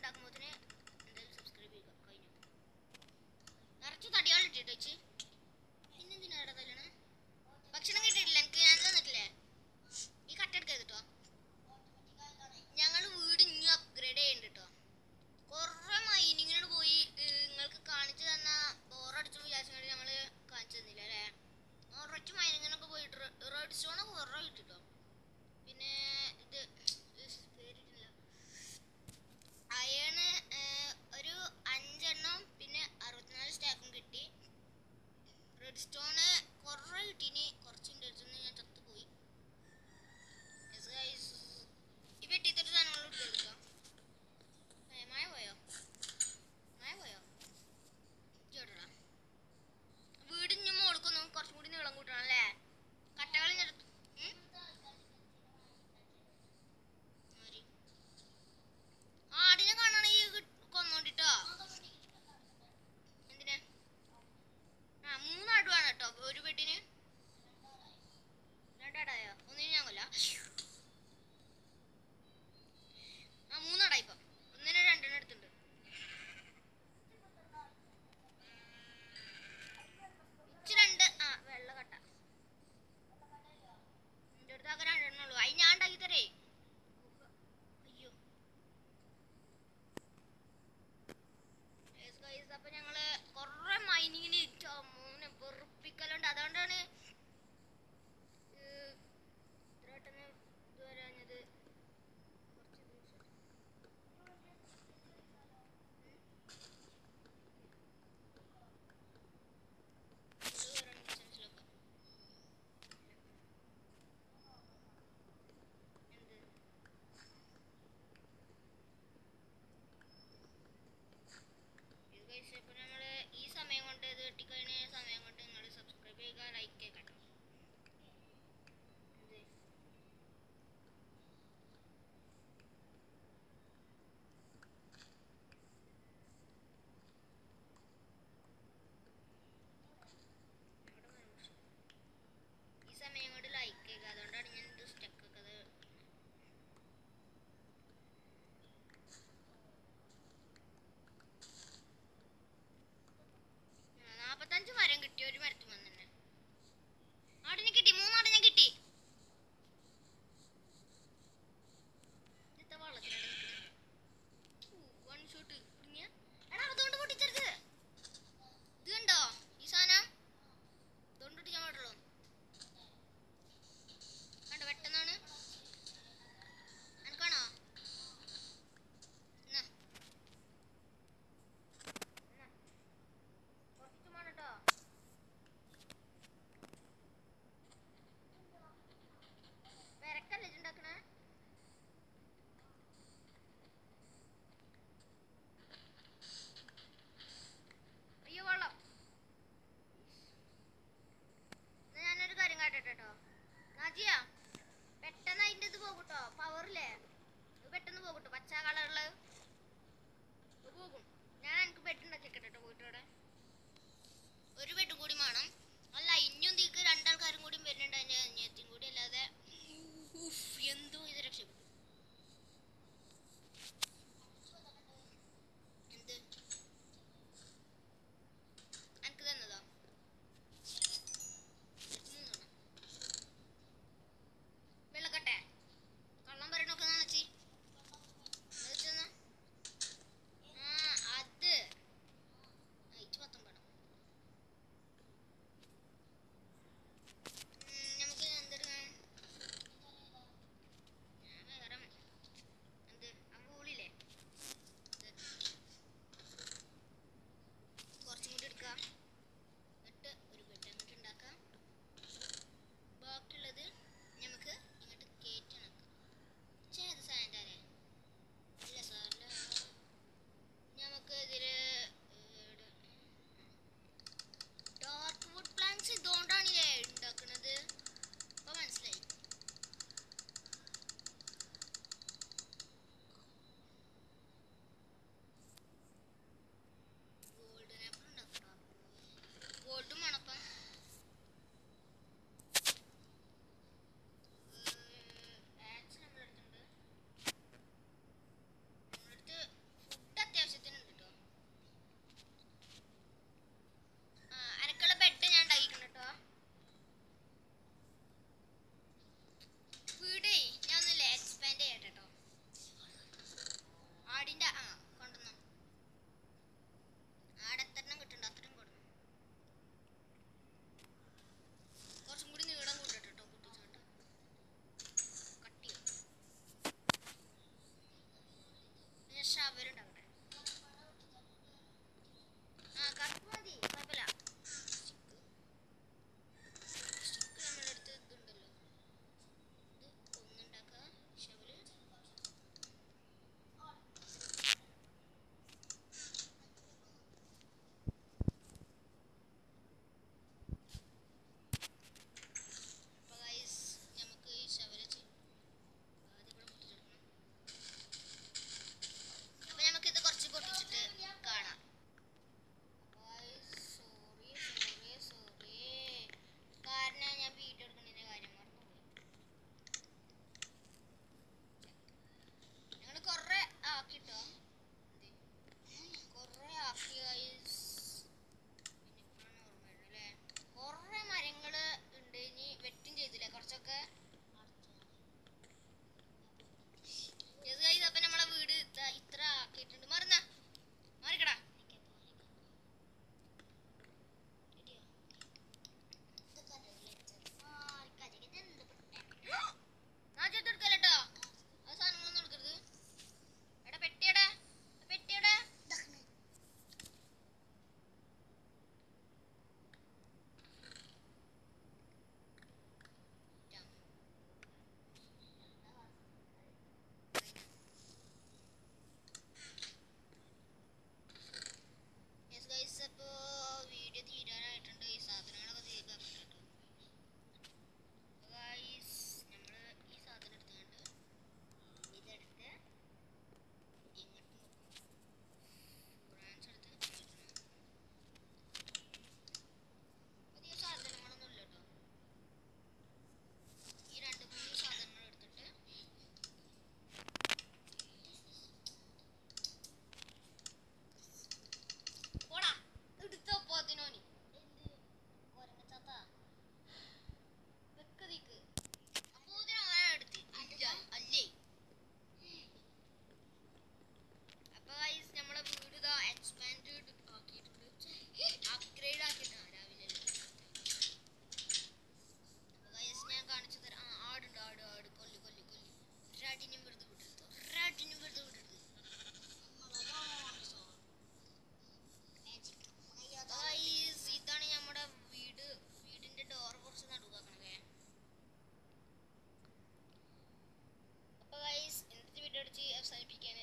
ഉണ്ടാക്കുമ്പോത്തിന് എന്തായാലും സബ്സ്ക്രൈബ് ചെയ്യുക കഴിഞ്ഞു നിറച്ച് തടികൾ ഇട്ടിട്ട് വെച്ച് പിന്നെന്തിനാ ഇവിടെ തല്ലണേ ഭക്ഷണം കിട്ടിയിട്ടില്ല എനിക്ക് ഞാൻ തന്നിട്ടില്ലേ ഈ കട്ടെടുക്കരുത് കേട്ടോ ഞങ്ങൾ വീട് ഇനി അപ്ഗ്രേഡ് ചെയ്യുന്നുണ്ട് കേട്ടോ കുറേ മൈനിങ്ങിനോട് പോയി ഏർ നിങ്ങൾക്ക് കാണിച്ചു തന്ന ബോറടിച്ചു വിചാരിച്ചു ഞങ്ങൾ കാണിച്ചു തന്നില്ല അല്ലേ കുറച്ച് മൈനിങ്ങിനൊക്കെ പോയിട്ട് റെഡ് സ്റ്റോണൊക്കെ കുറേ കിട്ടിട്ടോ പിന്നെ ഇത് ഇസ് പേരിട്ടില്ല അയണ് ഒരു അഞ്ചെണ്ണം പിന്നെ അറുപത്തിനാല് സ്റ്റാക്കും കിട്ടി റെഡ് സ്റ്റോണ് കുറേ കിട്ടീനി കുറച്ചിൻ്റെ അടുത്തുനിന്ന് ഞാൻ ചത്തുപോയി Yes, guys. ഈ വെട്ടിത്തൊരു സാധനങ്ങൾ എടുക്കാം ഏ, മഴ പോയോ മഴ പോയോ ചേട്ടാ വീട് ഇനി മോൾക്കൊന്നും കുറച്ചും കൂടി നീളം കൂട്ടണം അല്ലേ കട്ടകൾ ഇങ്ങെടുത്ത് ആടിനെ കാണാണെങ്കിൽ കൊന്നോണ്ടിട്ടോ എന്തിനാ ആ മൂന്നാടുവാണ് കേട്ടോ ഒരു ബെഡിന് രണ്ടാടായോ ഒന്നിന് ഞാൻ കൊല്ല ആ മൂന്നാടാ ഇപ്പൊ ഒന്നിനെ രണ്ടെണ്ണം എടുത്തിട്ടുണ്ട് ഇച്ച് രണ്ട് ആ വെള്ള കട്ട എൻ്റെ അടുത്ത് ആകെ രണ്ടെണ്ണേ ഉള്ളൂ അത് ഞാൻ ഉണ്ടാക്കി തരേ അയ്യോ Yes, guys, അപ്പൊ ഞങ്ങള് കൊറേ മൈനിങ്ങിന് മോനെ വെറുപ്പിക്കലുണ്ട് അതുകൊണ്ടാണ് ഏർ ഇത്ര പെട്ടെന്ന് ഇത് വരാഞ്ഞത് കുറച്ച് ദിവസം ഇത് വരാൻ ഡിസ്റ്റൻസിലൊക്കെ എന്ത് ഇത് guys, ഇപ്പൊ നമ്മള് ഈ സമയം കൊണ്ട് ഇത് കിട്ടിക്കഴിഞ്ഞ സമയം കൊണ്ട് നിങ്ങൾ സബ്സ്ക്രൈബ് ചെയ്യുക ലൈക്ക് ചെയ്യുക കേട്ടോ എന്ത്? ഇവിടെ വരും. ഈ സമയം കൊണ്ട് ലൈക്ക് ചെയ്യുക അതുകൊണ്ടാണ് ഞാൻ ഇത് സ്റ്റക്ക് ഒക്കെ നാപ്പത്തഞ്ച് മരം കിട്ടിയ ഒരു മരത്തിൽ വന്നെ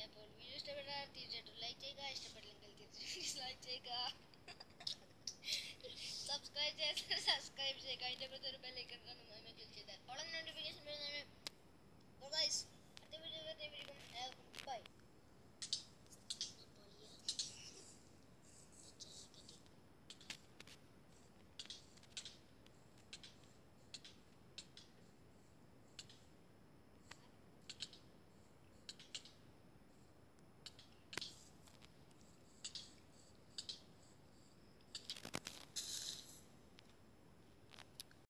അപ്പോൾ വീഡിയോ ഇഷ്ടപ്പെട്ടാൽ തീർച്ചയായിട്ടും ലൈക്ക് ചെയ്യുക ഇഷ്ടപ്പെട്ടില്ലെങ്കിൽ തീർച്ചയായിട്ടും ഡിസ്ലൈക്ക് ചെയ്യുക സബ്സ്ക്രൈബ് ചെയ്ത് സബ്സ്ക്രൈബ് ചെയ്യുക അതിൻ്റെ അകത്ത് ഒരു ബെല്ലൈക്കൺ കാണും അതിനെ ക്ലിക്ക് ചെയ്താൽ ഉടനെ നോട്ടിഫിക്കേഷൻ വരുന്നതാണ് ഗൈസ് അടുത്ത വീഡിയോ വരുന്നതായിരിക്കും ബൈ